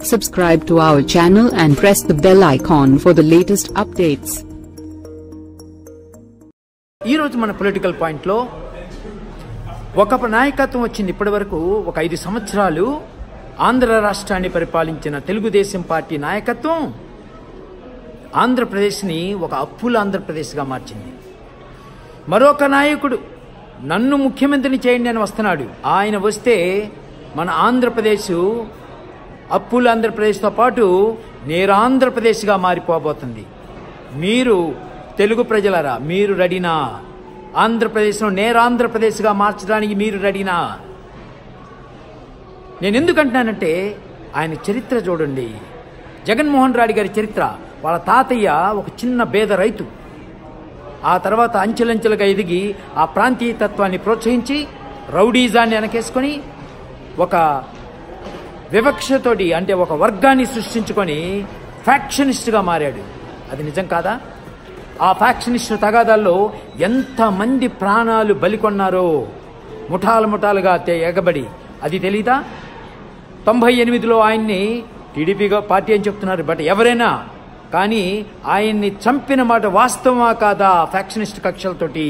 Subscribe to our channel and press the bell icon for the latest updates. ఈరోజు మన political పాయింట్లో ఒక నాయకత్వం వచ్చింది ఇప్పటి వరకు ఒక ఐదు సంవత్సరాలు ఆంధ్ర రాష్ట్రాన్ని పరిపాలించిన తెలుగుదేశం పార్టీ నాయకత్వం ఆంధ్రప్రదేశ్ని ఒక అప్పుల ఆంధ్రప్రదేశ్గా మార్చింది మరొక నాయకుడు నన్ను ముఖ్యమంత్రిని చేయండి అని వస్తున్నాడు ఆయన వస్తే మన ఆంధ్రప్రదేశ్ అప్పుల ఆంధ్రప్రదేశ్తో పాటు నేరాంధ్రప్రదేశ్గా మారిపోబోతుంది మీరు తెలుగు ప్రజలరా మీరు రెడీనా ఆంధ్రప్రదేశ్ను నేరాంధ్రప్రదేశ్గా మార్చడానికి మీరు రెడీనా నేను ఎందుకంటున్నానంటే ఆయన చరిత్ర చూడండి జగన్మోహన్ రెడ్డి గారి చరిత్ర వాళ్ళ తాతయ్య ఒక చిన్న పేద రైతు ఆ తర్వాత అంచెలంచెలుగా ఎదిగి ఆ ప్రాంతీయ తత్వాన్ని ప్రోత్సహించి రౌడీజాన్ని వెనకేసుకొని ఒక వివక్షతోటి అంటే ఒక వర్గాన్ని సృష్టించుకొని ఫ్యాక్షనిస్ట్గా మారాడు అది నిజం కాదా ఆ ఫ్యాక్షనిస్ట్ తగాదాల్లో ఎంతమంది ప్రాణాలు బలికొన్నారో ముఠాలు ముఠాలుగా తే- ఎగబడి అది తెలీదా తొంభై ఎనిమిదిలో ఆయన్ని టీడీపీగా పార్టీ అని చెప్తున్నారు బట్ ఎవరైనా కానీ ఆయన్ని చంపిన మాట వాస్తవమా కాదా ఫ్యాక్షనిస్ట్ కక్షలతోటి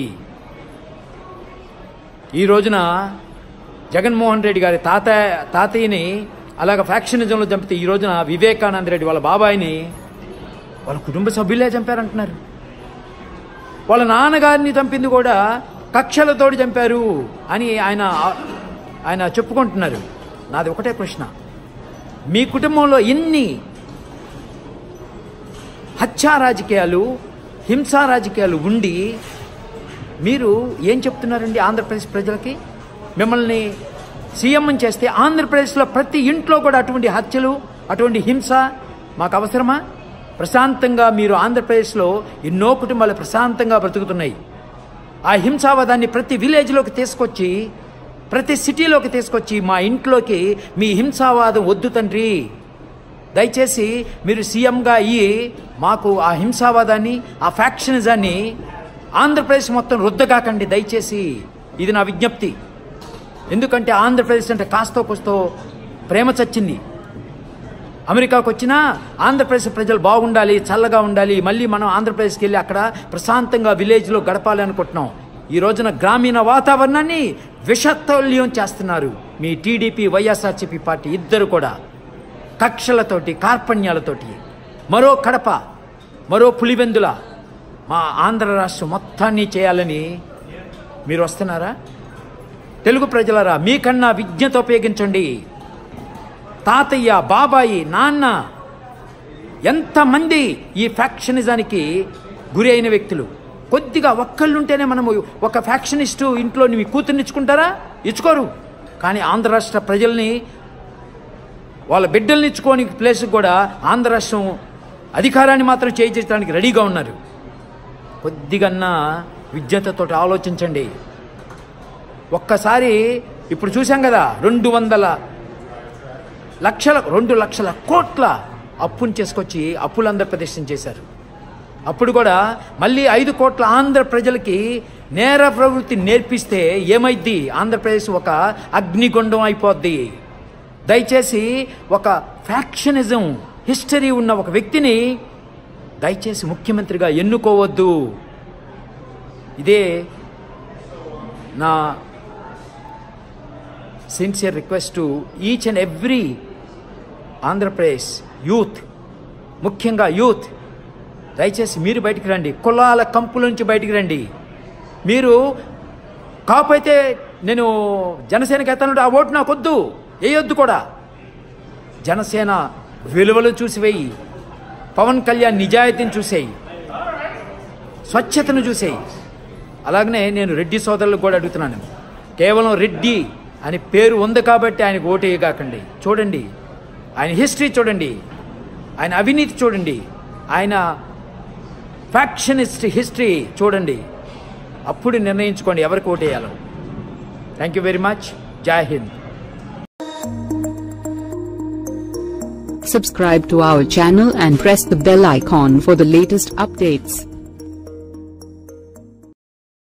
ఈ రోజున జగన్మోహన్ రెడ్డి గారి తాత తాతయ్యని అలాగ ఫ్యాక్షనిజంలో చంపితే ఈ రోజున వివేకానంద రెడ్డి వాళ్ళ బాబాయిని వాళ్ళ కుటుంబ సభ్యులే చంపారంటున్నారు వాళ్ళ నాన్నగారిని చంపింది కూడా కక్షలతోటి చంపారు అని ఆయన ఆయన చెప్పుకుంటున్నారు నాది ఒకటే ప్రశ్న మీ కుటుంబంలో ఎన్ని హత్యా రాజకీయాలు హింసా రాజకీయాలు ఉండి మీరు ఏం చెప్తున్నారండి ఆంధ్రప్రదేశ్ ప్రజలకి మిమ్మల్ని సీఎం చేస్తే ఆంధ్రప్రదేశ్లో ప్రతి ఇంట్లో కూడా అటువంటి హత్యలు అటువంటి హింస మాకు అవసరమా ప్రశాంతంగా మీరు ఆంధ్రప్రదేశ్లో ఎన్నో కుటుంబాలు ప్రశాంతంగా బ్రతుకుతున్నాయి ఆ హింసావాదాన్ని ప్రతి విలేజ్లోకి తీసుకొచ్చి ప్రతి సిటీలోకి తీసుకొచ్చి మా ఇంట్లోకి మీ హింసావాదం వద్దు తండ్రి దయచేసి మీరు సీఎంగా అయ్యి మాకు ఆ హింసావాదాన్ని ఆ ఫ్యాక్షనిజాన్ని ఆంధ్రప్రదేశ్ మొత్తం రుద్దగాకండి దయచేసి ఇది నా విజ్ఞప్తి ఎందుకంటే ఆంధ్రప్రదేశ్ అంటే కాస్తో కూస్తో ప్రేమ చచ్చింది అమెరికాకు వచ్చినా ఆంధ్రప్రదేశ్ ప్రజలు బాగుండాలి చల్లగా ఉండాలి మళ్ళీ మనం ఆంధ్రప్రదేశ్కి వెళ్ళి అక్కడ ప్రశాంతంగా విలేజ్లో గడపాలి అనుకుంటున్నాం ఈ రోజున గ్రామీణ వాతావరణాన్ని విషతౌల్యం చేస్తున్నారు మీ టీడీపీ వైఎస్ఆర్సీపీ పార్టీ ఇద్దరు కూడా కక్షలతోటి కార్పణ్యాలతోటి మరో కడప మరో పులివెందుల మా ఆంధ్ర రాష్ట్రం మొత్తాన్ని చేయాలని మీరు వస్తున్నారా తెలుగు ప్రజలరా మీకన్నా విజ్ఞత ఉపయోగించండి తాతయ్య బాబాయి నాన్న ఎంతమంది ఈ ఫ్యాక్షనిజానికి గురి అయిన వ్యక్తులు కొద్దిగా ఒక్కళ్ళుంటేనే మనము ఒక ఫ్యాక్షనిస్టు ఇంట్లో మీ కూతుర్ని ఇచ్చుకుంటారా ఇచ్చుకోరు కానీ ఆంధ్ర రాష్ట్ర ప్రజల్ని వాళ్ళ బిడ్డల్ని ఇచ్చుకోని ప్లేస్కి కూడా ఆంధ్ర రాష్ట్రం అధికారాన్ని మాత్రం చేయించడానికి రెడీగా ఉన్నారు కొద్దిగన్నా విజ్ఞతతో ఆలోచించండి ఒక్కసారి ఇప్పుడు చూసాం కదా రెండు వందల లక్షల రెండు లక్షల కోట్ల అప్పుని చేసుకొచ్చి అప్పులు ఆంధ్రప్రదేశ్ చేశారు అప్పుడు కూడా మళ్ళీ ఐదు కోట్ల ఆంధ్ర ప్రజలకి నేర ప్రవృత్తి నేర్పిస్తే ఏమైద్ది ఆంధ్రప్రదేశ్ ఒక అగ్నిగుండం అయిపోద్ది దయచేసి ఒక ఫ్యాక్షనిజం హిస్టరీ ఉన్న ఒక వ్యక్తిని దయచేసి ముఖ్యమంత్రిగా ఎన్నుకోవద్దు ఇదే నా sincere request to each and every Andhra Pradesh youth ముఖ్యంగా యూత్ దయచేసి మీరు బయటికి రండి కులాల కంపుల నుంచి బయటికి రండి మీరు కాపు అయితే నేను జనసేనకి ఎత్తానంటే ఆ ఓటు నాకు వద్దు వేయొద్దు కూడా జనసేన విలువలు చూసి వేయి పవన్ కళ్యాణ్ నిజాయితీని చూసేయి స్వచ్ఛతను చూసేయి అలాగనే నేను రెడ్డి సోదరులకు కూడా అడుగుతున్నాను కేవలం రెడ్డి అని పేరు ఉంది కాబట్టి ఆయనకు ఓటేయగాకండి చూడండి ఆయన హిస్టరీ చూడండి ఆయన అవినీతి చూడండి ఆయన ఫ్యాక్షనిస్ట్ హిస్టరీ చూడండి అప్పుడు నిర్ణయించుకోండి ఎవరికి ఓటేయాలో థ్యాంక్ యూ వెరీ మచ్ జై Hind Subscribe to our channel and press the bell icon for the latest updates.